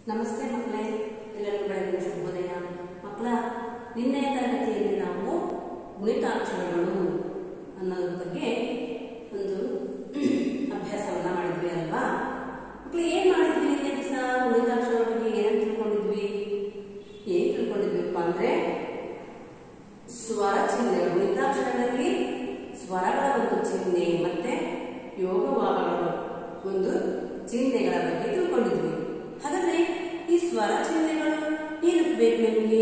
ನಮಸ್ತೆ ಮಕ್ಕಳೇ ಎಲ್ಲರಿಗೂ ಬೆಳಗಿನ ಶುಭೋದಯ ಮಕ್ಕಳ ನಿನ್ನೆಯ ತರಗತಿಯಲ್ಲಿ ನಾವು ಗುಣಿತಾಕ್ಷರಗಳು ಅನ್ನೋದ್ರ ಬಗ್ಗೆ ಒಂದು ಅಭ್ಯಾಸವನ್ನ ಮಾಡಿದ್ವಿ ಅಲ್ವಾ ಮಕ್ಕಳು ಏನ್ ಮಾಡಿದ್ವಿ ನಿನ್ನೆ ದಿವಸ ಗುಣಿತಾಕ್ಷರಗಳ ಬಗ್ಗೆ ಏನೇನು ತಿಳ್ಕೊಂಡಿದ್ವಿ ಏನ್ ತಿಳ್ಕೊಂಡಿದ್ವಿಪ್ಪ ಅಂದ್ರೆ ಸ್ವರ ಚಿಹ್ನೆಗಳು ಗುಣಿತಾಕ್ಷರಗಳಲ್ಲಿ ಸ್ವರಗಳ ಒಂದು ಚಿಹ್ನೆ ಮತ್ತೆ ಯೋಗವಾಹಗಳ ಒಂದು ಚಿಹ್ನೆಗಳ ಬಗ್ಗೆ ತಿಳ್ಕೊಂಡಿದ್ವಿ ಹಾಗಾದ್ರೆ ಈ ಸ್ವರ ಚಿಹ್ನೆಗಳು ಏನಕ್ಕೆ ಬೇಕು ನಮಗೆ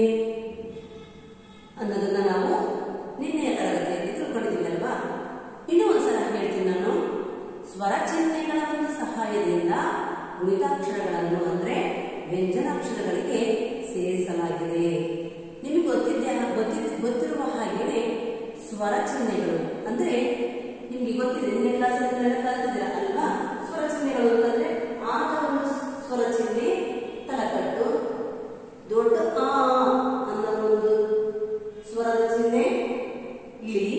ಅನ್ನೋದನ್ನ ನಾವು ನಿನ್ನೆಯ ತರಗತಿಯಲ್ಲಿ ತಿಳ್ಕೊಂಡಿದ್ದೀವಿ ಅಲ್ವಾ ಇನ್ನೂ ಒಂದ್ಸಲ ಹೇಳ್ತೀನಿ ನಾನು ಸ್ವರ ಚಿಹ್ನೆಗಳ ಒಂದು ಸಹಾಯದಿಂದ ಗುಣಿತಾಕ್ಷರಗಳನ್ನು ಅಂದ್ರೆ ವ್ಯಂಜನಾಕ್ಷರಗಳಿಗೆ ಸೇರಿಸಲಾಗಿದೆ ನಿಮಗೆ ಗೊತ್ತಿದ್ದೆ ಗೊತ್ತಿದ್ದ ಗೊತ್ತಿರುವ ಹಾಗೆಯೇ ಸ್ವರ ಚಿಹ್ನೆಗಳು ಅಂದ್ರೆ ನಿಮ್ಗೆ ಗೊತ್ತಿದೆ ನಿನ್ನೆ ಕ್ಲಾಸಲ್ಲಿ ಕಲ್ತಿದ್ದೀರಾ ಅಲ್ವಾ ಸ್ವರ ಚಿಹ್ನೆಗಳು ಅಂತಂದ್ರೆ ಆದ ಒಂದು ಸ್ವರ ಚಿಹ್ನೆ ತಲಕಟ್ಟು ದೊಡ್ಡ ಆ ಅನ್ನೋ ಒಂದು ಸ್ವರದ ಚಿಹ್ನೆ ಇಳಿ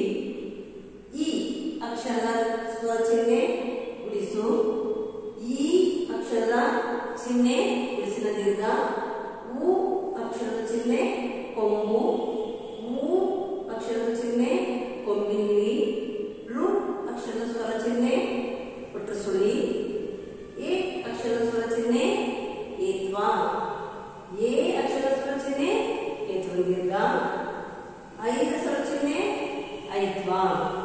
ಈ ಅಕ್ಷರದ ಸ್ವರ ಚಿಹ್ನೆ ಗುಡಿಸು ಈ ಅಕ್ಷರದ ಚಿಹ್ನೆ ಗುಡಿಸಿದ ದೀರ್ಘ ಉ ಅಕ್ಷರದ ಚಿಹ್ನೆ ಕೊಂಬು ಉ ಅಕ್ಷರದ ಚಿಹ್ನೆ ಕೊಂಬಿನಿಳಿ ರು ಅಕ್ಷರದ ಸ್ವರ ಚಿಹ್ನೆ ಒಟ್ಟು ಸುಳಿ ಎ ಅಕ್ಷರದ ಸ್ವರ ಚಿಹ್ನೆ ಏತ್ವಾ ಎ ಅಕ್ಷರದ ಸ್ವರ ಚಿಹ್ನೆ ಏತ್ವ ದೀರ್ಘ ಐದ ಸ್ವರ ಚಿಹ್ನೆ ಐತ್ವಾ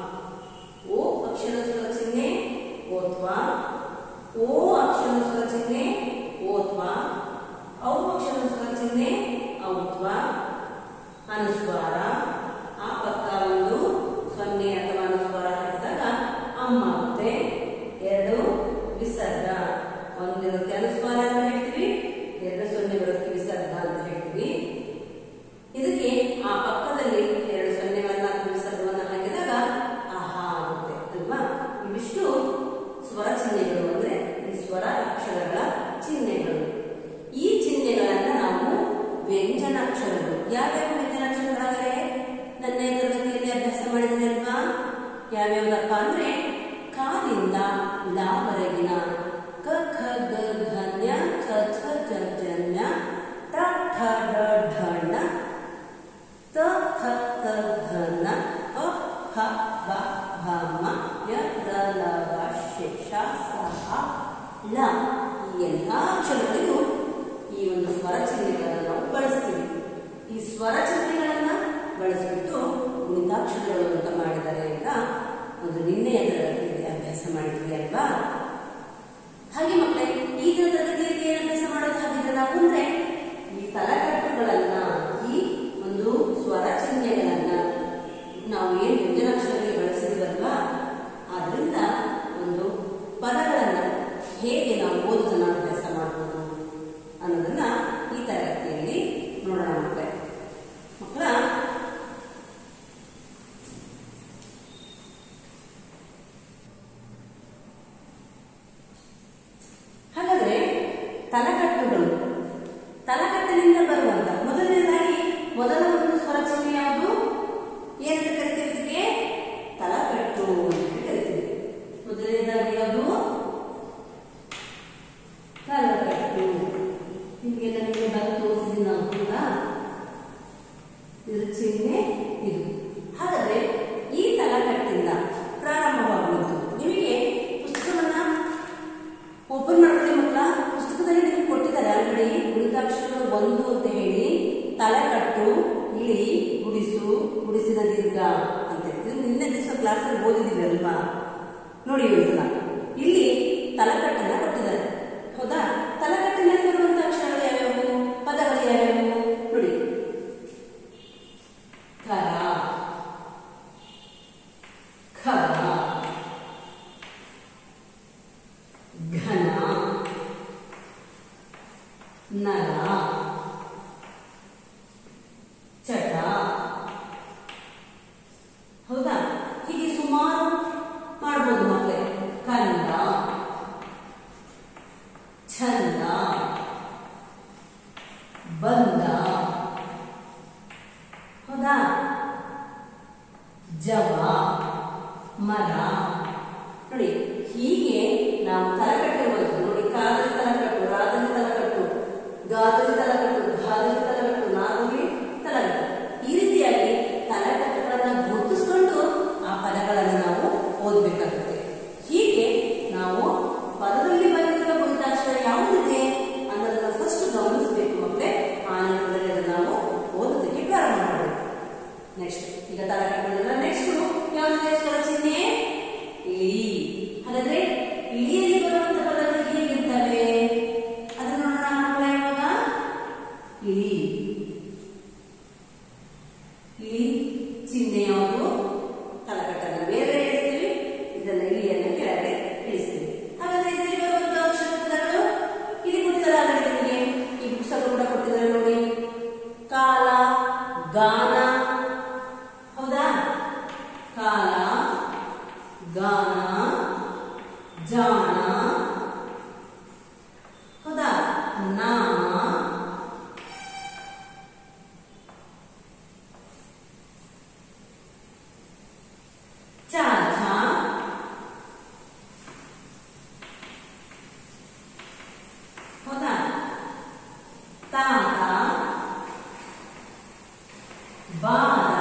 ಓ ಅಕ್ಷರ ಸ್ವರ ಚಿಹ್ನೆ ಓತ್ವಾ ಓ ಅಕ್ಷರ ಸ್ವರ ಚಿಹ್ನೆ ಓತ್ವಾ ಔ ಅಕ್ಷರ ಸ್ವರ ಚಿಹ್ನೆ ಔತ್ವಾ ಅನುಸ್ವಾರ ಆ ಪಕ್ಕ ಒಂದು ಸೊನ್ನೆ ಅಥವಾ ಅನುಸ್ವಾರ ಹಾಕಿದಾಗ ಅಮ್ಮ ಆಗುತ್ತೆ ಎರಡು ವಿಸರ್ಗ ಒಂದಿರುತ್ತೆ ಅನುಸ್ವಾರ ಅಂತ ಹೇಳ್ತೀವಿ ಎರಡು ಸೊನ್ನೆ ಬರುತ್ತೆ ವಿಸರ್ಗ ಅಂತ ಹೇಳ್ತೀವಿ ಇದಕ್ಕೆ ಆ ಪಕ್ಕದಲ್ಲಿ ಎರಡು ಸೊನ್ನೆಗಳನ್ನ ಅಥವಾ ವಿಸರ್ಗವನ್ನ ಹಾಕಿದಾಗ ಆಹಾ ಆಗುತ್ತೆ ಅಲ್ವಾ ಇವಿಷ್ಟು ಸ್ವರ ಚಿಹ್ನೆಗಳು ಅಂದ್ರೆ ಈ ಸ್ವರ ಅಕ್ಷರಗಳ ಚಿಹ್ನೆಗಳು ಈ ಚಿಹ್ನೆಗಳನ್ನ ನಾವು ವ್ಯಂಜನಾಕ್ಷರಗಳು ಯಾವ್ಯಾವ ವ್ಯಂಜನಾಕ್ಷರಗಳಾದರೆ ನನ್ನ ತರಗತಿಯಲ್ಲಿ ಅಭ್ಯಾಸ ಮಾಡಿದ್ರೆ ಅಲ್ವಾ ಯಾವ್ಯಾವದಪ್ಪ ಅಂದ್ರೆ ಕಾದಿಂದ ಲಾವರೆಗಿನ ಕ ಖ ಗ ಘ ಜ್ಞ ಛ ಛ ಜ ಜ ಜ್ಞ ಟ ಠ ಡ ಢ ಣ ತ ಥ ತ ಘ ನ ಅ ಹ ಬ ಭ ಮ ಯ ರ ಲ ವ ಶೆ ಷ ಸ ಹ ಲ ಈ ಎಲ್ಲಾ ಅಕ್ಷರಗಳಿಗೂ ಈ ಒಂದು ಸ್ವರ ಚಿಹ್ನೆಗಳನ್ನು ನಾವು ಬಳಸ್ತೀವಿ ಈ ಸ್ವರ ಚಿಹ್ನೆಗಳನ್ನ ಬಳಸಿಬಿಟ್ಟು ಗುಣಿತಾಕ್ಷರಗಳು ಅಂತ ಮಾಡಿದ್ದಾರೆ ಅಂತ ಒಂದು ನಿನ್ನೆಯ ತರಗತಿಯಲ್ಲಿ ಅಭ್ಯಾಸ ಮಾಡಿದ್ವಿ ಅಲ್ವಾ ಹಾಗೆ ಮಕ್ಕಳೇ ಈಗ ತರಗತಿಯಲ್ಲಿ ಏನು ಅಭ್ಯಾಸ ಮಾಡೋದು ಹಾಗಿದ್ರೆ ನಾವು ಅಂದ್ರೆ ಈ ತಲಕಟ್ಟುಗಳನ್ನ ಈ ಒಂದು ಸ್ವರ ಚಿಹ್ನೆಗಳನ್ನ ನಾವು ಏನು ವ್ಯಂಜನಾಕ್ಷರಗಳಿಗೆ ಬಳಸಿದೀವಲ್ವಾ ಆದ್ರಿಂದ ಒಂದು ಪದಗಳನ್ನ ಹೇಗೆ ನಾವು ಓದೋದನ್ನ ಅಭ್ಯಾಸ ಮಾಡಬಹುದು ಅನ್ನೋದನ್ನ ಈ ತರಗತಿಯಲ್ಲಿ ನೋಡೋಣ ಮಕ್ಕಳೇ ಮಕ್ಕಳ ಹಾಗಾದ್ರೆ ತಲಕಟ್ಟುಗಳು ತಲಕಟ್ಟಿನಿಂದ ಬರುವಂತ ಮೊದಲನೇದಾಗಿ ಮೊದಲ ಒಂದು ಸ್ವರ ಚಿಹ್ನೆ ಯಾವುದು ಏನಂತ ಕರಿತೀವಿ ಇದಕ್ಕೆ ತಲಕಟ್ಟು ಅಂತ ಕರಿತೀವಿ ಮೊದಲನೇದಾಗಿ ಯಾವುದು ತಲಕಟ್ಟು ನಿಮಗೆಲ್ಲ ನಿಮಗೆ ಬಂದು ತೋರಿಸಿದ್ದೀನಿ ನಾವು ಕೂಡ ಇದರ ಚಿಹ್ನೆ ಇದು ಹಾಗಾದ್ರೆ ಈ ತಲಕಟ್ಟಿಂದ ಪ್ರಾರಂಭವಾಗುವುದು ನಿಮಗೆ ಪುಸ್ತಕವನ್ನ ಓಪನ್ ಮಾಡ್ಕೊಳ್ಳಿ ಮಕ್ಕಳ ಪುಸ್ತಕದಲ್ಲಿ ನಿಮಗೆ ಕೊಟ್ಟಿದ್ದಾರೆ ಆಲ್ರೆಡಿ ಗುಣಿತಾಕ್ಷರಗಳು ಒಂದು ಅಂತ ಹೇಳಿ ತಲೆಕಟ್ಟು ಇಳಿ ಗುಡಿಸು ಗುಡಿಸಿದ ದೀರ್ಘ ಅಂತ ಇದು ನಿನ್ನೆ ದಿವಸ ಕ್ಲಾಸಲ್ಲಿ ಓದಿದ್ದೀವಿ ಅಲ್ವಾ ನೋಡಿ ಒಂದ್ಸಲ ಇಲ್ಲಿ ತಲೆಕಟ್ಟನ್ನ ಕೊಟ್ಟಿದ್ದಾರೆ ಹೌದಾ ತಲೆಕಟ್ಟಿನಲ್ಲಿ ಬರುವಂತ ಅಕ್ಷರಗಳು ಯಾವ್ಯಾವು ಪದಗಳು ಯಾವ್ಯಾವು ನೋಡಿ ಕರ ಖರ ಘನ ನರ ಚಟ ಹೌದಾ ಹೀಗೆ ಸುಮಾರು ಮಾಡ್ಬೋದು ಮಕ್ಕಳೇ ಕಂದ ಛಂದ ಬಂದ ಹೌದಾ ಜವ ಮರ ನೋಡಿ ಹೀಗೆ ನಾವು ತಲಕಟ್ಟಿರುವಂತ ನೋಡಿ ಕಾದಲ್ಲಿ ತಲಕಟ್ಟು ರಾದಲ್ಲಿ ತಲಕಟ್ಟು ದಾದಲ್ಲಿ ತಲಗಟ್ಟು ನಾದಲ್ಲಿ ತಲಗಟ್ಟು ಈ ರೀತಿಯಾಗಿ ತಲಗಟ್ಟುಗಳನ್ನ ಗುರುತಿಸ್ಕೊಂಡು ಆ ಪದಗಳನ್ನು ನಾವು ಓದಬೇಕಾಗುತ್ತೆ ಹೀಗೆ ನಾವು ಪದದಲ್ಲಿ ಬಂದಿರುವ ಗುಣಿತಾಕ್ಷರ ಯಾವುದಿದೆ ಅನ್ನೋದನ್ನ ಫಸ್ಟ್ ಗಮನಿಸಬೇಕು ಮಕ್ಕಳೇ ಆ ನಂತರದಲ್ಲಿ ಅದನ್ನ ನಾವು ಓದೋದಕ್ಕೆ ಪ್ರಾರಂಭ ಮಾಡಬೇಕು ನೆಕ್ಸ್ಟ್ ಈಗ ತಲಗಟ್ಟುಗಳಿಂದ ನೆಕ್ಸ್ಟ್ ಯಾವುದಿದೆ ಸ್ವರ ಚಿಹ್ನೆ ಇಳಿ ಹಾಗಾದ್ರೆ ಇಳಿಯಲ್ಲಿ ಬರುವಂತ ಪದಗಳು ಹೇಗಿರ್ತವೆ ಅದನ್ನ ನೋಡೋಣ ಮಕ್ಕಳೇ ಇವಾಗ ಇಳಿ ಇಳಿ ಚಿಹ್ನೆ ಯಾವುದು ತಲಕಟ್ಟನ್ನು ಮೇಲೆ ಇಳಿಸ್ತೀವಿ ಇದನ್ನ ಇಳಿಯನ್ನು ಕೆಳಗೆ ಇಳಿಸ್ತೀವಿ ಹಾಗಾದ್ರೆ ಇದರಲ್ಲಿ ಬರುವಂತ ಅಕ್ಷರ ಪದಗಳು ಇಲ್ಲಿ ಕೊಟ್ಟಿದ್ದಾರೆ ನಿಮಗೆ ಈ ಪುಸ್ತಕ ಕೂಡ ಕೊಟ್ಟಿದ್ದಾರೆ ನೋಡಿ ಕಾಲ ಗಾನ ಹೌದಾ ಕಾಲ ಗಾನ ಜಾಣ ಹೌದಾ ನಾಮ ಚಾಚಾ ಹೌದಾ ತಾತ ಬಾರ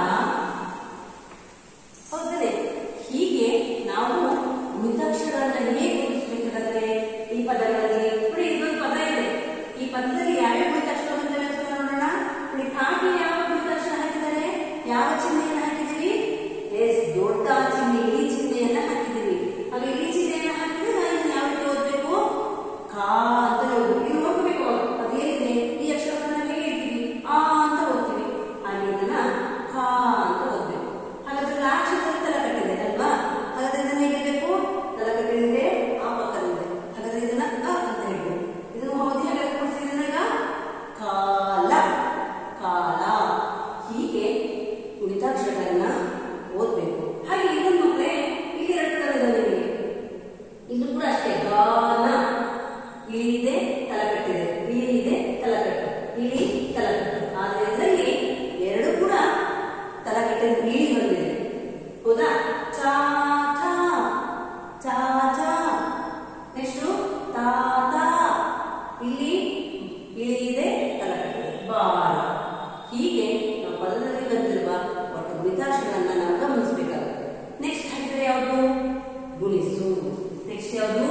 ಹೌದನೆ ಹೀಗೆ ನಾವು ಮಿತಾಕ್ಷರಗಳನ್ನ ಹೇಗೆ ಗುರುತಿಸಬೇಕಾದ್ರೆ ಈ ಪದಗಳಲ್ಲಿ ನೋಡಿ ಇನ್ನೊಂದು ಪದ ಇದೆ ಈ ಪದದಲ್ಲಿ ಯಾವ್ಯಾವ ಮಿತಾಕ್ಷರ ಬಂದಿವೆ ಅಂತ ನೋಡೋಣ ನೋಡಿ ಕಾಗೆ ಯಾವ ಮಿತಾಕ್ಷರ ಹಾಕಿದ್ದಾರೆ ಯಾವ ಚಿಹ್ನೆಯನ್ನ ಹಾಕಿದ್ದೀವಿ ಎಸ್ ದೊಡ್ಡ ಚಿಹ್ನೆ ಇಳಿ ಚಿಹ್ನೆಯನ್ನ ಹಾಕಿದ್ದೀವಿ ಹಾಗೆ ಇಳಿ ಚಿಹ್ನೆಯನ್ನ ಹಾಕಿದ್ರೆ ನಾವು ಇದನ್ನ ಯಾವ ರೀತಿ ಓದ್ಬೇಕು ಕಾ ಅಂತ ನೋಡ್ಬೇಕು ಇಲ್ಲಿ ನೋಡ್ಬೇಕು ಅದು ಏನಿದೆ ಈ ಅಕ್ಷರವನ್ನ ಹೇಗೆ ಹೇಳ್ತೀವಿ ಆ ಅಂತ ಓದ್ತೀವಿ ಹಾಗೆ ಇದನ್ನ ಕಾ ಅಂತ ಓದ್ಬೇಕು ಹಾಗಾದ್ರೆ ಆ ಅಕ್ಷರದಲ್ಲಿ ತಲಕಟ್ಟಿದೆ ಅಲ್ವಾ ಹಾಗಾದ್ರೆ ಇದನ್ನ ಹೇಗಿರ್ಬೇಕು ತಲಕಟ್ಟಿದೆ ಆ ಪಕ್ಕದಲ್ಲಿದೆ ಹಾಗಾದ್ರೆ ಇದನ್ನ ಅ ಅಂತ ಹೇಳ್ಬೇಕು ಇದನ್ನು ಓದಿ ಹಾಗೆ ಕೂಡಿಸಿದ್ರೆ ಈಗ ಕಾಲ ಕಾಲ ಹೀಗೆ ಉಳಿತಾಕ್ಷರಗಳನ್ನ ಓದ್ಬೇಕು ಹಾಗೆ ಇನ್ನೊಂದು ಮಕ್ಕಳೇ ಇಲ್ಲಿ ಎರಡು ತರ ಇದೆ ನಿಮಗೆ ಇಲ್ಲೂ ಕೂಡ ಅಷ್ಟೇ ಗಾನ ಇಳಿದೆ ತಲಕಟ್ಟಿದೆ ಇಳಿದೆ ತಲಕಟ್ಟು ಇಳಿ ತಲಕಟ್ಟು ಆದ್ರೆ ಇದರಲ್ಲಿ ಎರಡು ಕೂಡ ತಲಕಟ್ಟಿನ ಇಳಿ ಬಂದಿದೆ ಹೌದಾ ಚಾ ಚಾ ಚಾ ಚಾ ನೆಕ್ಸ್ಟ್ ತಾ ತಾ ಇಲ್ಲಿ ಇಳಿದೆ ತಲಕಟ್ಟು ಬಾಲ ಹೀಗೆ ನಾವು ಪದದಲ್ಲಿ ಬಂದಿರುವ ಒಟ್ಟು ಗುಣಿತಾಕ್ಷರಗಳನ್ನ ನಾವು ಗಮನಿಸಬೇಕಾಗುತ್ತೆ ನೆಕ್ಸ್ಟ್ ಹಾಕಿದ್ರೆ ಯಾವುದು ಗುಣಿಸು ನೆಕ್ಸ್ಟ್ ಯಾವುದು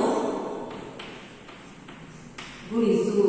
ಗುಣಿಸು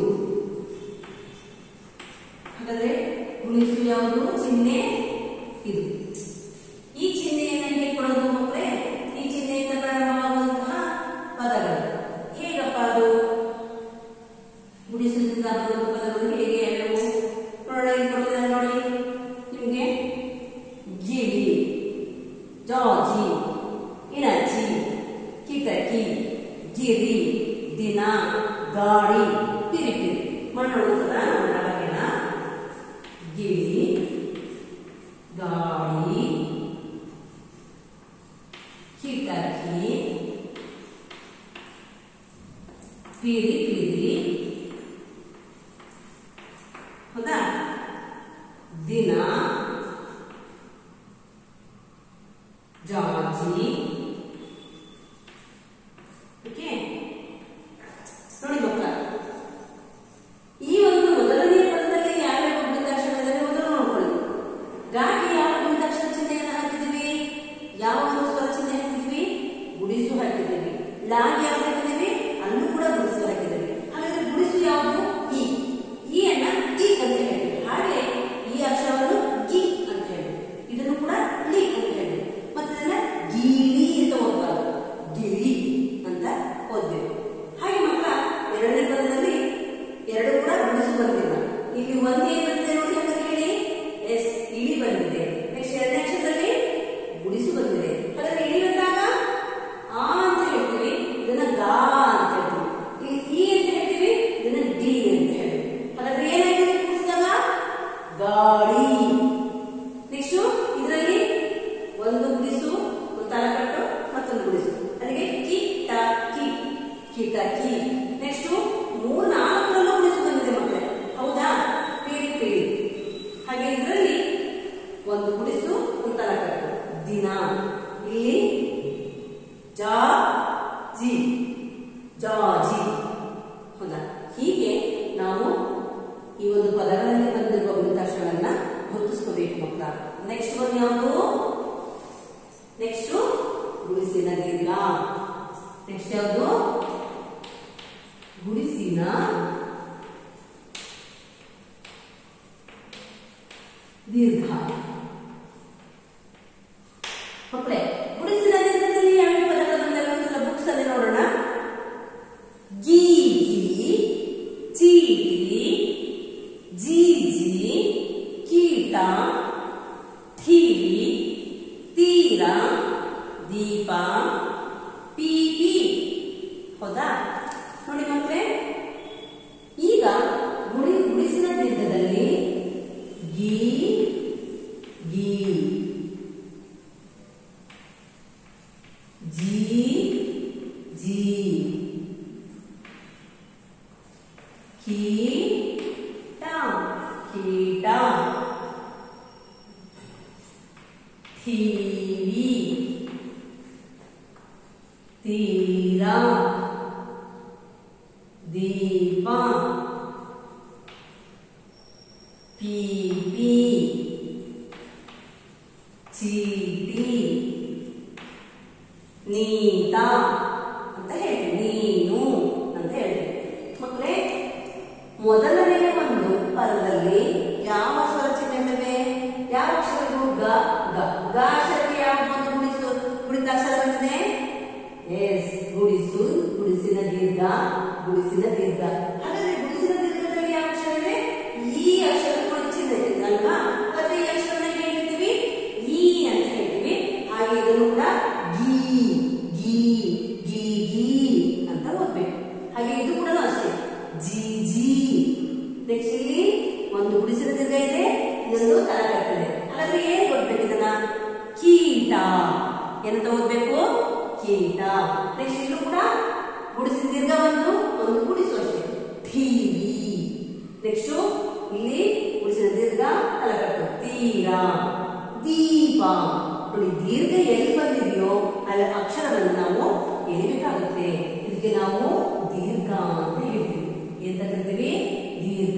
ಹಾಗಾದ್ರೆ ಗುಣಿಸು ಯಾವುದು ಚಿಹ್ನೆ ಇದು ಈ ಚಿಹ್ನೆಯನ್ನ ಹೇಗೆ ಕೊಡೋದು ಮಕ್ಕಳೇ ಈ ಚಿಹ್ನೆಯಿಂದ ಪ್ರಾರಂಭವಾಗುವಂತಹ ಪದಗಳು ಹೇಗಪ್ಪ ಅದು ಗುಡಿಸಲಿಂದ ಬರುವಂತಹ ಪದಗಳು ಹೇಗೆ ಯಾವ್ಯಾವು ನೋಡೋಣ ಇಲ್ಲಿ ಕೊಟ್ಟಿದ್ದಾರೆ ನೋಡಿ ನಿಮ್ಗೆ ಗಿಳಿ ಜಾಜಿ ಇಣಚಿ ಕಿಟಕಿ ಗಿರಿ ದಿನ ಗಾಡಿ ಪಿರಿಪಿರಿ ಮಣ್ಣು ಸದ ಬಗೆನ ಗಿಳಿ ಗಾಡಿ ಕಿಟಕಿ ಪಿರಿ ಪಿರಿ ಹೌದಾ ದಿನ ಜಾಜಿ ಓಕೆ ನೋಡಿ ಮಕ್ಕಳ ಈ ಒಂದು ಮೊದಲನೇ ಪದದಲ್ಲಿ ಯಾವ್ಯಾವ ಗುಣಿತಾಕ್ಷರಗಳಿವೆ ಮೊದಲು ನೋಡ್ಕೊಳ್ಳಿ ಗಾಡಿ ಯಾವ ಗುಣಿತಾಕ್ಷರ ಚಿಹ್ನೆಯನ್ನು ಹಾಕಿದ್ದೀವಿ ಯಾವ ಒಂದು ಸ್ವರ ಚಿಹ್ನೆ ಹಾಕಿದ್ದೀವಿ ಗುಡಿಸು ಹಾಕಿದ್ದೀವಿ ಲಾಗಿ ಯಾವ ಹಾಕಿದ್ದೀವಿ ಅಲ್ಲೂ ಕೂಡ ಗುಡಿಸು ಹಾಕಿದ್ದೀವಿ ಹಾಗಾದ್ರೆ ಗುಡಿಸು ಯಾವುದು ಈ ಈ ಅನ್ನ ಈ ಅಂತ ಹೇಳಿದ್ವಿ ಹಾಗೆ ಈ ಅಕ್ಷರವನ್ನು ಗಿ ಅಂತ ಹೇಳಿ ಇದನ್ನು ಕೂಡ ಲಿ ಅಂತ ಹೇಳಿ ಮತ್ತೆ ಇದನ್ನ ಗೀಲಿ ಅಂತ ಓದ್ಬಾರ್ದು ಗಿರಿ ಅಂತ ಓದ್ಬೇಕು ಹಾಗೆ ಮಕ್ಕಳ ಎರಡನೇ ಪದದಲ್ಲಿ ಎರಡು ಕೂಡ ಗುಣಿಸು ಬಂದಿಲ್ಲ ಇಲ್ಲಿ ಒಂದು ಏನ್ ಬಂದಿದೆ ನೋಡಿ ಅಂತ ಹೇಳಿ ಎಸ್ ಇಳಿ ಬಂದಿದೆ ನೆಕ್ಸ್ಟ್ ಎರಡನೇ ಅಕ್ಷರದಲ್ಲಿ ಗುಡಿಸು ಬಂದಿದೆ ಹಾಗಾದ್ರೆ ಇಳಿ ಬಂದಾಗ ಆ ಅಂತ ಹೇಳ್ತೀವಿ ಇದನ್ನ ಗಾ ಅಂತ ಹೇಳ್ತೀವಿ ಇಲ್ಲಿ ಈ ಅಂತ ಹೇಳ್ತೀವಿ ಇದನ್ನ ಡಿ ಅಂತ ಹೇಳ್ತೀವಿ ಹಾಗಾದ್ರೆ ಏನಾಗಿದೆ ಪುಸ್ತಕ ಗಾಡಿ ನೆಕ್ಸ್ಟ್ ಇದರಲ್ಲಿ ಒಂದು ಗುಡಿಸು ಒಂದು ತಲಕಟ್ಟು ಮತ್ತೊಂದು ಗುಡಿಸು ಅಲ್ಲಿಗೆ ಕಿಟಕಿ ಕಿಟಕಿ ನೆಕ್ಸ್ಟ್ ಮೂರ್ ನಾಲ್ಕರಲ್ಲೂ ಗುಡಿಸು ಬಂದಿದೆ ಮಕ್ಕಳೇ ಹೌದಾ ಪೀರಿ ಪೀರಿ ಹಾಗೆ ಇದರಲ್ಲಿ ಒಂದು ಗುಡಿಸು ಒಂದು ತಲಕಟ್ಟು ದಿನ ಇಲ್ಲಿ ಜಾ ಜಿ ಜಾಜಿ ಹೌದಾ ಹೀಗೆ ನಾವು ಈ ಒಂದು ಪದಗಳಲ್ಲಿ ಬಂದಿರುವ ಗುಣಿತಾಕ್ಷರಗಳನ್ನ ಗುರುತಿಸ್ಕೋಬೇಕು ಮಕ್ಕಳ ನೆಕ್ಸ್ಟ್ ಒಂದು ಯಾವುದು ನೆಕ್ಸ್ಟ್ ಗುಡಿಸಿನ ದೀರ್ಘ ನೆಕ್ಸ್ಟ್ ಯಾವುದು ಗುಡಿಸಿನ ದೀರ್ಘ ಮಕ್ಕಳೇ ಗುಡಿಸಿನ ದೀರ್ಘದಲ್ಲಿ ಯಾವ ಪದಗಳು ಬಂದಾಗ ಒಂದ್ಸಲ ಬುಕ್ಸ್ ಅಲ್ಲಿ ನೋಡೋಣ ಗಿ ಗಿ ಚೀಟಿ ಜೀಜಿ ಕೀಟ ಥೀವಿ ತೀರ ದೀಪ ಪಿಪಿ ಹೌದಾ ನೋಡಿ ಮಕ್ಕಳೇ ಈಗ ಗುಡಿ ಗುಡಿಸಿನ ದೀರ್ಘದಲ್ಲಿ ಗಿ ಗಿ ಜಿ ಜಿ ಕೀಟ ಕೀಟ ಥೀವಿ ತೀರ ದೀಪ ಪಿಪಿ ಚೀಟಿ ನೀತ ಅಂತ ಹೇಳಿ ನೀನು ಅಂತ ಹೇಳಿ ಮಕ್ಕಳೇ ಮೊದಲನೆಯ ಒಂದು ಪದದಲ್ಲಿ ಯಾವ ಸ್ವರ ಚಿಹ್ನೆಗಳಿವೆ ಯಾವ ಅಕ್ಷರಗಳು ಗ ಗ ಗ ಅಕ್ಷರಕ್ಕೆ ಯಾವುದು ಒಂದು ಗುಣಿಸು ಗುಣಿತ ಅಕ್ಷರ ಬಂದಿದೆ ಎಸ್ ಗುಡಿಸು ಗುಡಿಸಿನ ದೀರ್ಘ ಗುಡಿಸಿನ ದೀರ್ಘ ಹಾಗಾದ್ರೆ ಗುಡಿಸಿನ ದೀರ್ಘದಲ್ಲಿ ಯಾವ ಅಕ್ಷರ ಇದೆ ಈ ಅಕ್ಷರ ಚಿಹ್ನೆ ಇದೆ ಅಲ್ವಾ ಹಾಗಾದ್ರೆ ಈ ಅಕ್ಷರನ ಹೇಗೆ ಹೇಳ್ತೀವಿ ಈ ಅಂತ ಹೇಳ್ತೀವಿ ಹಾಗೆ ಇದನ್ನು ಕೂಡ ಗೀ ಗೀ ಗೀ ಗೀ ಅಂತ ಓದ್ಬೇಕು ಹಾಗೆ ಇದು ಕೂಡ ಅಷ್ಟೇ ಜಿ ಜಿ ನೆಕ್ಸ್ಟ್ ಇಲ್ಲಿ ಒಂದು ಗುಡಿಸಿದ ದೀರ್ಘ ಇದೆ ಇನ್ನೊಂದು ತರ ಕಟ್ಟಿದೆ ಹಾಗಾದ್ರೆ ಏನ್ ಓದ್ಬೇಕು ಇದನ್ನ ಕೀಟ ಏನಂತ ಓದ್ಬೇಕು ಕೀಟ ನೆಕ್ಸ್ಟ್ ಇಲ್ಲೂ ಕೂಡ ಗುಡಿಸಿದ ದೀರ್ಘ ಒಂದು ಒಂದು ಗುಡಿಸು ಅಷ್ಟೇ ಟಿವಿ ನೆಕ್ಸ್ಟ್ ಇಲ್ಲಿ ಗುಡಿಸಿದ ದೀರ್ಘ ತಲಕಟ್ಟು ತೀರ ದೀಪ ನೋಡಿ ದೀರ್ಘ ಎಲ್ಲಿ ಬಂದಿದೆಯೋ ಅಲ್ಲಿ ಅಕ್ಷರವನ್ನು ನಾವು ಎಳಿಬೇಕಾಗುತ್ತೆ ಇದಕ್ಕೆ ನಾವು ದೀರ್ಘ ಅಂತ ಹೇಳ್ತೀವಿ ಎಂತ ಕರಿತೀವಿ ದೀರ್ಘ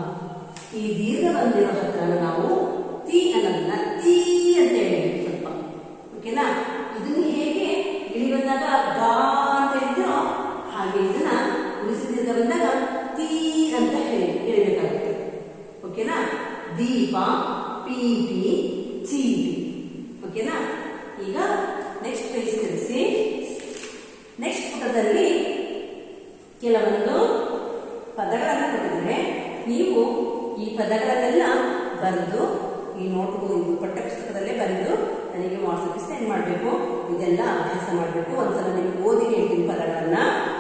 ಈ ದೀರ್ಘ ಬಂದಿರೋ ಹತ್ರ ನಾವು ತಿ ಅನ್ನೋದನ್ನ ತೀ ಅಂತ ಹೇಳ್ಬೇಕು ಸ್ವಲ್ಪ ಓಕೆನಾ ಇದನ್ನ ಹೇಗೆ ಇಳಿ ಬಂದಾಗ ಗಾ ಅಂತ ಹೇಳ್ತೀರೋ ಹಾಗೆ ಇದನ್ನ ಉಳಿಸಿ ದೀರ್ಘ ಬಂದಾಗ ತೀ ಅಂತ ಹೇಳಿ ಹೇಳ್ಬೇಕಾಗುತ್ತೆ ಓಕೆನಾ ದೀಪ ಪಿಪಿ ಚೀಟಿ ಓಕೆನಾ ಈಗ ನೆಕ್ಸ್ಟ್ ಪೇಜ್ ತಿರುಗಿಸಿ ನೆಕ್ಸ್ಟ್ ಪುಟದಲ್ಲಿ ಕೆಲವೊಂದು ಪದಗಳನ್ನು ಕೊಟ್ಟಿದ್ದಾರೆ ನೀವು ಈ ಪದಗಳನ್ನೆಲ್ಲ ಬರೆದು ಈ ನೋಟ್ ಇದು ಪಠ್ಯಪುಸ್ತಕದಲ್ಲೇ ಬರೆದು ನನಗೆ ವಾಟ್ಸಪ್ಗೆ ಸೆಂಡ್ ಮಾಡಬೇಕು ಇದೆಲ್ಲ ಅಭ್ಯಾಸ ಮಾಡಬೇಕು ಒಂದ್ಸಲ ನಿಮ್ಗೆ ಓದಿ ಹೇಳ್ತೀನಿ ಪದಗಳನ್ನ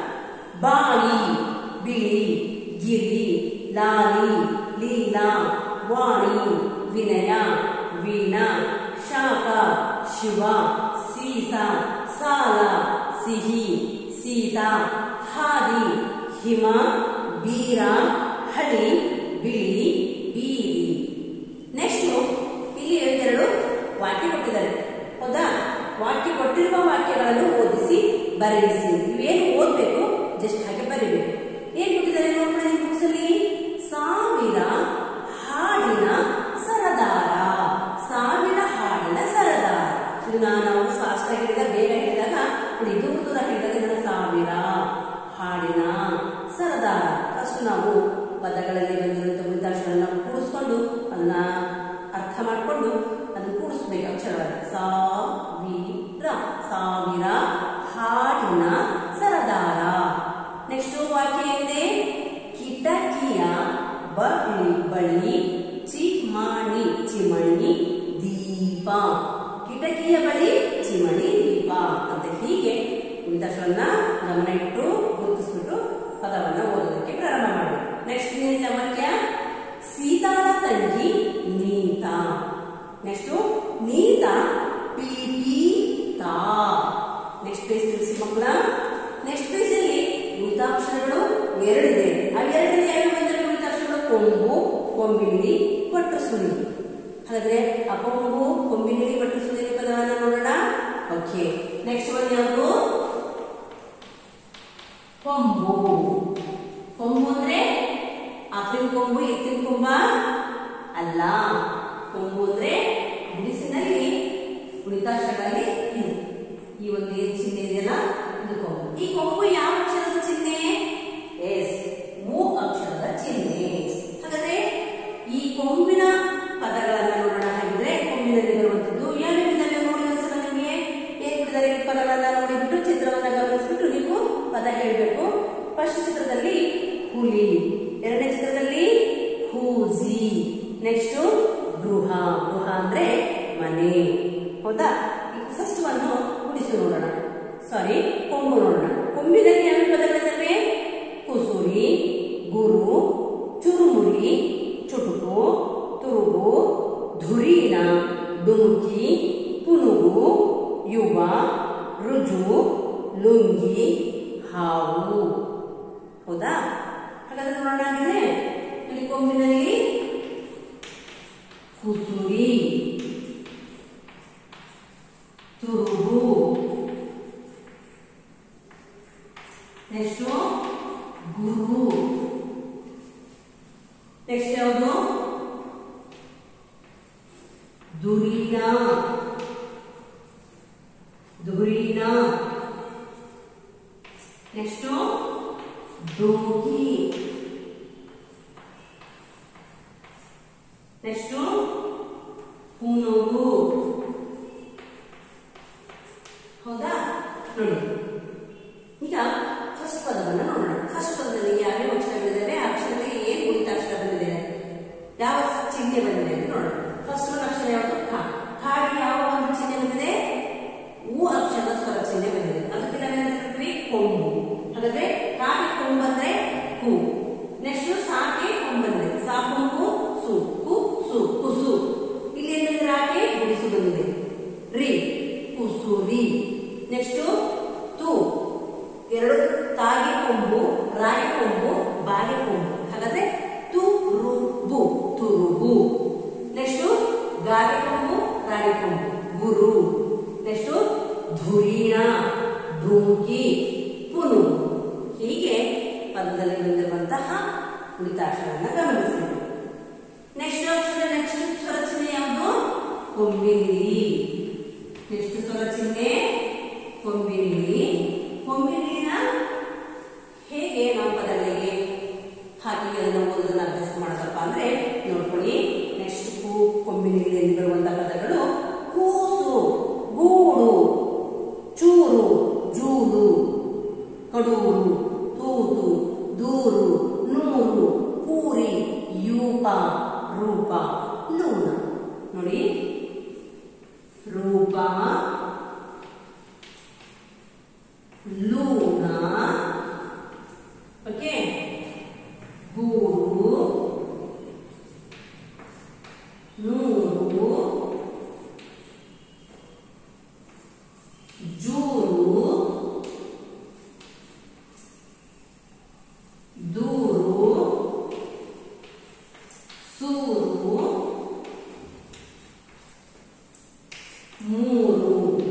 ಬಾಯಿ ಬಿಳಿ ಗಿರಿ ಲಾಲಿ ಲೀಲಾ ವಾಣಿ ವಿನಯ ವೀಣಾ ಶಾಖ ಶಿವ ಸೀಸ ಸಾಲ ಸಿಹಿ ಸೀತಾ ಹಾದಿ ಹಿಮ ಬೀರ ಹಳಿ ಬಿಳಿ ಬೀರಿ ನೆಕ್ಸ್ಟ್ ಇಲ್ಲಿ ಎರಡು ವಾಕ್ಯ ಕೊಟ್ಟಿದ್ದಾರೆ ಹೌದಾ ವಾಕ್ಯ ಕೊಟ್ಟಿರುವ ವಾಕ್ಯಗಳನ್ನು ಓದಿಸಿ ಬರೆಯಿಸಿ ಇವೇನು ಓದ್ಬೇಕು ಜಸ್ಟ್ ಹಾಗೆ ಬರಿಬೇಕು ಏನ್ ಕೊಟ್ಟಿದ್ದಾರೆ ನೋಡ್ಕೊಳ್ಳಿ ನಿಮ್ಮ ಬುಕ್ಸಲ್ಲಿ ಸಾವಿರ ಹಾಡಿನ ಸರದಾರ ಸಾವಿರ ಹಾಡಿನ ಸರದಾರ ಇದನ್ನ ನಾವು ಫಾಸ್ಟ್ ಆಗಿ ಹೇಳಿದಾಗ ಬೇಗ ಹೇಳಿದಾಗ ನೋಡಿ ದೂರ ದೂರ ಹೇಳಿದಾಗ ಇದನ್ನ ಸಾವಿರ ಹಾಡಿನ ಸರದಾರ ಫಸ್ಟ್ ನಾವು ಪದಗಳಲ್ಲಿ ಬಂದಿರುವಂತ ಉಳಿತಾಕ್ಷರನ್ನ ಕೂಡಿಸ್ಕೊಂಡು ಅದನ್ನ ಅರ್ಥ ಮಾಡಿಕೊಂಡು ಅದನ್ನ ಕೂಡಿಸ್ಬೇಕು ಅಕ್ಷರಗಳನ್ನು ಸಾವಿರ ಸಾವಿರ ಹಾಡಿನ ಸರದಾರ ನೆಕ್ಸ್ಟ್ ವಾಕ್ಯ ಏನಿದೆ ಕಿಟಕಿಯ ಬಳಿ ಬಳಿ ಚಿಮಣಿ ಚಿಮಣಿ ದೀಪ ಕಿಟಕಿಯ ಬಳಿ ಚಿಮಣಿ ದೀಪ ಅಂತ ಹೀಗೆ ಉಳಿತಾಕ್ಷರನ್ನ ಗಮನ ಇಟ್ಟು ಗುರುತಿಸ್ಬಿಟ್ಟು ಪದವನ್ನ ಓದೋದಕ್ಕೆ ಪ್ರಾರಂಭ ಮಾಡಿ ನೆಕ್ಸ್ಟ್ ನೀರಿನ ವಾಕ್ಯ ಸೀತಾಳ ತಂಗಿ ನೀತ ನೆಕ್ಸ್ಟ್ ನೀತ ಪಿ ಪಿ ತಾ ನೆಕ್ಸ್ಟ್ ಪೇಜ್ ತಿಳಿಸಿ ಮಕ್ಕಳ ನೆಕ್ಸ್ಟ್ ಪೇಜ್ ಅಲ್ಲಿ ಗುಣಿತಾಕ್ಷರಗಳು ಎರಡಿದೆ ಆ ಎರಡರಲ್ಲಿ ಯಾವ ಬಂದರೆ ಗುಣಿತಾಕ್ಷರಗಳು ಕೊಂಬು ಕೊಂಬಿಡಿ ಕೊಟ್ಟು ಸುಳಿ ಹಾಗಾದ್ರೆ ಆ ಕೊಂಬು ಕೊಂಬಿಡಿ ಕೊಟ್ಟು ಸುಳಿ ಪದವನ್ನ ನೋಡೋಣ ಓಕೆ ನೆಕ್ಸ್ಟ್ ಒಂದು ಯಾವುದು ಕೊಂಬು ಕೊಂಬು ಅಂದ್ರೆ ಆಕೃತಿ ಆಮಿನ ಕೊಂಬು ಎತ್ತಿನ ಕೊಂಬ ಅಲ್ಲ ಕೊಂಬು ಅಂದ್ರೆ ಗುಡಿಸಿನಲ್ಲಿ ಗುಣಿತಾಕ್ಷರಗಳಲ್ಲಿ ಇದು ಈ ಒಂದು ಏನ್ ಚಿಹ್ನೆ ಇದೆಯಲ್ಲ ಇದು ಕೊಂಬು ಈ ಕೊಂಬು ಯಾವ ಅಕ್ಷರದ ಚಿಹ್ನೆ ಎಸ್ ಮೂ ಅಕ್ಷರದ ಚಿಹ್ನೆ ಹಾಗಾದ್ರೆ ಈ ಕೊಂಬಿನ ಪದಗಳನ್ನ ನೋಡೋಣ ಹಾಗಿದ್ರೆ ಕೊಂಬಿನಲ್ಲಿ ಬರುವಂತದ್ದು ಯಾವ್ಯಾವ ಇದಾವೆ ನೋಡಿ ಒಂದ್ಸಲ ನಿಮಗೆ ಏನ್ ಬಿಟ್ಟಿದ್ದಾರೆ ಈ ಪದಗಳನ್ನ ನೋಡಿಬಿಟ್ಟು ಚಿತ್ರವನ್ನ ಗಮನಿಸ್ಬಿಟ್ಟು ನೀವು ಪದ ಹೇಳ್ಬೇಕು ಫಸ್ಟ್ ಚಿತ್ರದಲ್ಲಿ ಹುಲಿ ಎರಡನೇ ಚಿತ್ರದಲ್ಲಿ ಹೂಜಿ ನೆಕ್ಸ್ಟ್ ಗೃಹ ಗೃಹ ಅಂದ್ರೆ ಮನೆ ಹೌದಾ ಫಸ್ಟ್ ಒಂದು ಗುಡಿಸು ನೋಡೋಣ ಸಾರಿ ಕೊಂಬು ನೋಡೋಣ ಕೊಂಬಿನಲ್ಲಿ ಯಾವ ಪದಗಳಿದ್ದಾವೆ ಕುಸುರಿ ಗುರು ಚುರುಮುರಿ ಚುಟುಕು ತುರುಗು ಧುರೀಣ ಡುಮುಕಿ ಪುನುಗು ಯುವ ರುಜು ಲುಂಗಿ ಹಾವು ಹೌದಾ ಹಾಗಾದ್ರೆ ನೋಡೋಣ ಹಾಗಿದ್ರೆ ಇಲ್ಲಿ ಕೊಂಬಿನಲ್ಲಿ ಕುಸುರಿ ತುರುಗು ನೆಕ್ಸ್ಟ್ ಗುರು ನೆಕ್ಸ್ಟ್ ಯಾವುದು ದುರೀಣ ದುರೀಣ ನೆಕ್ಸ್ಟ್ ಡೋಗಿ ನೆಕ್ಸ್ಟ್ ಪುನುಗು ಹೌದಾ ನೋಡಿ ಈಗ ಫಸ್ಟ್ ಪದವನ್ನ ನೋಡೋಣ ಫಸ್ಟ್ ಪದದಲ್ಲಿ ಯಾವ್ಯಾವ ಅಕ್ಷರಗಳಿದ್ದಾವೆ ಆ ಅಕ್ಷರದಲ್ಲಿ ಏನ್ ಗುಣಿತ ಅಕ್ಷರ ಬಂದಿದೆ ಯಾವ ಚಿಹ್ನೆ ಬಂದಿದೆ ಅಂತ ನೋಡೋಣ ಫಸ್ಟ್ ಒಂದು ಅಕ್ಷರ ಯಾವುದು ಖ ಖಾಗೆ ಯಾವ ಒಂದು ಚಿಹ್ನೆ ಬಂದಿದೆ ಹೂ ಅಕ್ಷರದ ಸ್ವರ ಚಿಹ್ನೆ ಬಂದಿದೆ ಅದಕ್ಕೆ ನಾವೇನ್ ಕರಿತೀವಿ ಕೊಂಬು ಹಾಗಾದ್ರೆ ಕಾಗೆ ಕೊಂಬು ಅಂದ್ರೆ ಹೂ ನೆಕ್ಸ್ಟ್ ಸಾಕೆ ಕೊಂಬು ಬಂದಿದೆ ಸಾ ಕೊಂಬು ಸು ಕು ಸು ಕುಸು ಇಲ್ಲಿ ಏನ್ ಬಂದಿದೆ ರಾಗೆ ಗುಡಿಸು ಬಂದಿದೆ ರಿ ಕುಸುರಿ ನೆಕ್ಸ್ಟ್ ತು ಎರಡು ತಾಗೆ ಕೊಂಬು ರಾಗೆ ಕೊಂಬು ಬಾಗೆ ಕೊಂಬು ಹಾಗಾದ್ರೆ ತುರುಬು ತುರುಬು ನೆಕ್ಸ್ಟ್ ಗಾಗೆ ಕೊಂಬು ರಾಗೆ ಕೊಂಬು ಗುರು ನೆಕ್ಸ್ಟ್ ಧುರೀಣ ಧೂಕಿ ಪುನು ಹೀಗೆ ಪದದಲ್ಲಿ ಬಂದಿರುವಂತಹ ಉಳಿತಾಕ್ಷರನ್ನ ಗಮನಿಸಿ ನೆಕ್ಸ್ಟ್ ಅಕ್ಷರ ನೆಕ್ಸ್ಟ್ ಸ್ವರ ಚಿಹ್ನೆ ಯಾವುದು ಕೊಂಬಿಲಿ ನೆಕ್ಸ್ಟ್ ಸ್ವರ ಚಿಹ್ನೆ ಕೊಂಬಿಲಿ ಕೊಂಬಿಲಿನ ಹೇಗೆ ನಾವು ಪದಗಳಿಗೆ ಹಾಕಿ ಅದನ್ನು ಓದೋದನ್ನ ಅಭ್ಯಾಸ ಮಾಡೋದಪ್ಪ ಅಂದ್ರೆ ನೋಡ್ಕೊಳ್ಳಿ ನೆಕ್ಸ್ಟ್ ಕೂ ಕೊಂಬಿನಿಯಲ್ಲಿ ಬರುವಂತಹ ಪದಗಳು ಕೂಸು ಗೂಡು ಚೂರು ಜೂರು ಕಡೂರು ತೂತು ದೂರು ನೂರು ಪೂರಿ ಯೂಪ ರೂಪ ಲೂನ ನೋಡಿ ರೂಪ ಲೂನ ಓಕೆ ಗೂಡು ನೂರು ಜೂರು ದೂರು ಸೂರು ಮೂರು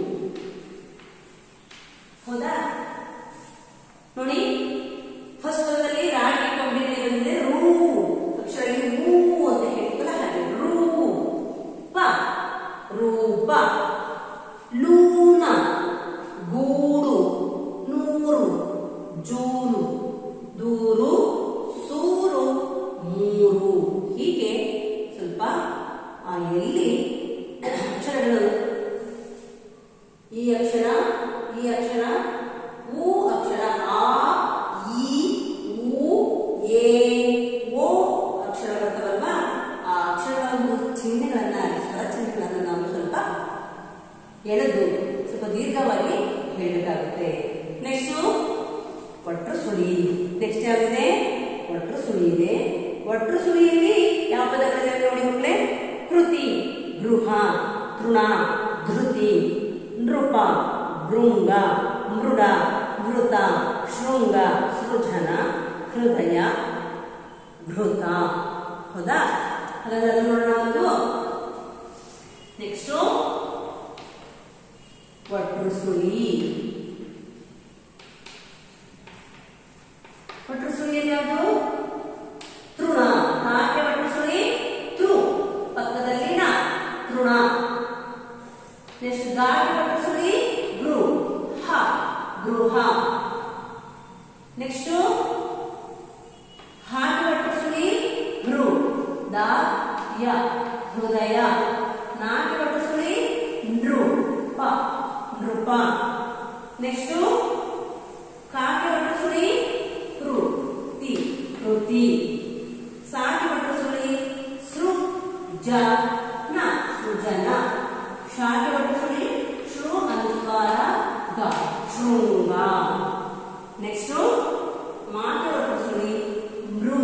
ಹೌದಾ ನೋಡಿ ಫಸ್ಟ್ ಪದದಲ್ಲಿ ರಾಗಿ ಕೊಂಬಿನಲ್ಲಿ ಬಂದಿದೆ ರೂ ಅಕ್ಷರ ಇಲ್ಲಿ ರೂ ಅಂತ ಹೇಳ್ತೀವಲ್ಲ ಹಾಗೆ ರೂಪ ರೂಪ ಲೂನ ಗೂಡು ನೂರು ಜೂನು ದೂರು ಸೂರು ಮೂರು ಹೀಗೆ ಸ್ವಲ್ಪ ಆ ಎಲ್ಲಿ ಅಕ್ಷರಗಳು ಈ ಅಕ್ಷರ ಈ ಅಕ್ಷರ ಊ ಅಕ್ಷರ ಆ ಈ ಊ ಎ ಓ ಅಕ್ಷರ ಬರ್ತವಲ್ವಾ ಆ ಅಕ್ಷರಗಳ ಒಂದು ಚಿಹ್ನೆಗಳನ್ನ ಸ್ವರ ಚಿಹ್ನೆಗಳನ್ನ ನಾವು ಸ್ವಲ್ಪ ಎಳೆದು ಸ್ವಲ್ಪ ದೀರ್ಘವಾಗಿ ಹೇಳಬೇಕಾಗುತ್ತೆ ನೆಕ್ಸ್ಟ್ ಒಟ್ರು ಸುಳಿ ನೆಕ್ಸ್ಟ್ ಯಾವಿದೆ ಒಟ್ರು ಸುಳಿ ಇದೆ ಒಟ್ರು ಸುಳಿಯಲ್ಲಿ ಯಾವ ಪದಗಳಿವೆ ನೋಡಿ ಮಕ್ಕಳೇ ಕೃತಿ ಗೃಹ ತೃಣ ಧೃತಿ ನೃಪ ಭೃಂಗ ಮೃಡ ವೃತ ಶೃಂಗ ಸೃಜನ ಹೃದಯ ಘೃತ ಹೌದಾ ಹಾಗಾದ್ರೆ ಅದನ್ನ ನೋಡೋಣ ಒಂದು ನೆಕ್ಸ್ಟ್ ಒಟ್ರು ಸುಳಿ ಒಟ್ರು ಸುಳಿಯಲ್ಲಿ ಯಾವುದು ತೃಣ ಶ್ರುತಿ ಸಾಟಿ ಒಟ್ಟು ಸುಳಿ ಸೃ ಜ ನ ಸೃಜನ ಶಾಟಿ ಒಟ್ಟು ಸುಳಿ ಶೃ ಅನುಸ್ವಾರ ಗ ಶೃಂಗ ನೆಕ್ಸ್ಟ್ ಮಾತೆ ಒಟ್ಟು ಸುಳಿ ಮೃ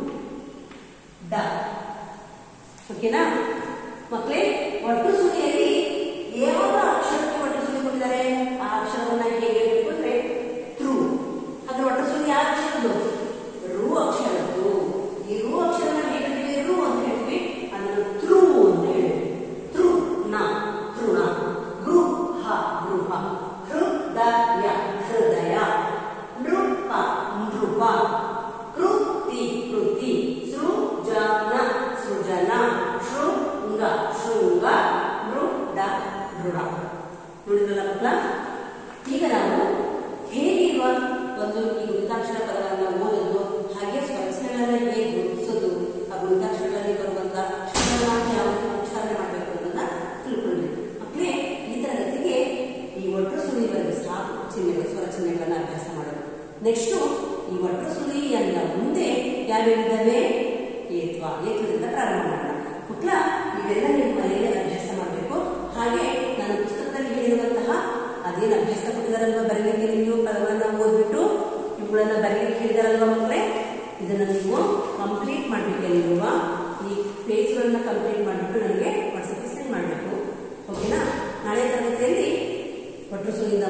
ಡ ಓಕೆನಾ ಮಕ್ಕಳೇ ಒಟ್ಟು ಸುಳಿಯಲ್ಲಿ ಯಾವ ಅಕ್ಷರಕ್ಕೆ ಒಟ್ಟು ಸುಳಿ ಕೊಟ್ಟಿದ್ದಾರೆ ಆ ಅಕ್ಷರವನ್ನ ಹೇಗೆ ಹೇಳ್ಬೇಕು ಅಂದ್ರೆ ತ್ರು ಅದ್ರ ಒಟ್ಟು ಸುಳಿ ಯಾವ ಅಕ್ಷರದ್ದು ರು ಅಕ್ಷರದ್ದು ಈ ರು ಅಕ್ಷರನ ಹೇಗೆ ಹೇಳ್ತೀವಿ ರು ಅಂತ ಹೇಳ್ತೀವಿ ಅದನ್ನು ತ್ರು ಅಂತ ಹೇಳ್ತೀವಿ ತ್ರು ನ ತೃಣ ಗೃ ಹ ಗೃಹ ಹೃದಯ ಹೃದಯ ನೃಪ ನೃಪ ಕೃತಿ ಕೃತಿ ಸೃಜನ ಸೃಜನ ಶೃಂಗ ಶೃಂಗ ಮೃಡ ಮೃಡ ನೋಡಿದ್ರಲ್ಲ ಮಕ್ಕಳ ಈಗ ನಾವು ಹೇಗಿರುವ ಒಂದು ಈ ಗುಣಿತಾಕ್ಷರ ಪದಗಳನ್ನು ಓದೋದು ಹಾಗೆ ಸ್ವರಚನೆಗಳನ್ನ ಹೇಗೆ ಗುರುತಿಸೋದು ಆ ಗುಣಿತಾಕ್ಷರಗಳಲ್ಲಿ ಬರುವಂತ ಅಕ್ಷರಗಳನ್ನ ಯಾವ ರೀತಿ ಉಚ್ಚಾರಣೆ ಮಾಡಬೇಕು ಅನ್ನೋದನ್ನ ತಿಳ್ಕೊಂಡ್ವಿ ಮಕ್ಕಳೇ ಈ ತರಗತಿಗೆ ಈ ಒಟ್ಟು ಸುಳಿವರೆಗೆ ಸಾಕು ಚಿಹ್ನೆಗಳು ಸ್ವರ ಚಿಹ್ನೆಗಳನ್ನ ಅಭ್ಯಾಸ ಮಾಡೋದು ನೆಕ್ಸ್ಟ್ ಈ ಒಟ್ಟು ಸುಳಿಯನ್ನ ಮುಂದೆ ಯಾವ್ಯಾವಿದ್ದಾವೆ ಏತ್ವ ಏತ್ವದಿಂದ ಪ್ರಾರಂಭ ಮಾಡೋಣ ಮಕ್ಕಳ ಇವೆಲ್ಲ ನೀವು ಮನೆಯಲ್ಲಿ ಅಭ್ಯಾಸ ಮಾಡಬೇಕು ಹಾಗೆ ನಾನು ಪುಸ್ತಕದಲ್ಲಿ ಹೇಳಿರುವಂತಹ ಅದೇನು ಅಭ್ಯಾಸ ಕೊಟ್ಟಿದಾರಲ್ವಾ ಬರೀಲಿಕ್ಕೆ ನೀವು ಪದಗಳನ್ನ ಓದ್ಬಿಟ್ಟು ಇವುಗಳನ್ನ ಬರೀಲಿಕ್ಕೆ ಹೇಳಿದಾರಲ್ವಾ ಮಕ್ಕಳೇ ಇದನ್ನ ನೀವು ಕಂಪ್ಲೀಟ್ ಮಾಡಬೇಕಲ್ಲಿರುವ ಈ ಪೇಜ್ಗಳನ್ನ ಕಂಪ್ಲೀಟ್ ಮಾಡಿಬಿಟ್ಟು ನನಗೆ ವಾಟ್ಸಪ್ಗೆ ಸೆಂಡ್ ಮಾಡಬೇಕು ಓಕೆನಾ ನಾಳೆ ತರಗತಿಯಲ್ಲಿ ಒಟ್ಟು ಸುಳಿಯಿಂದ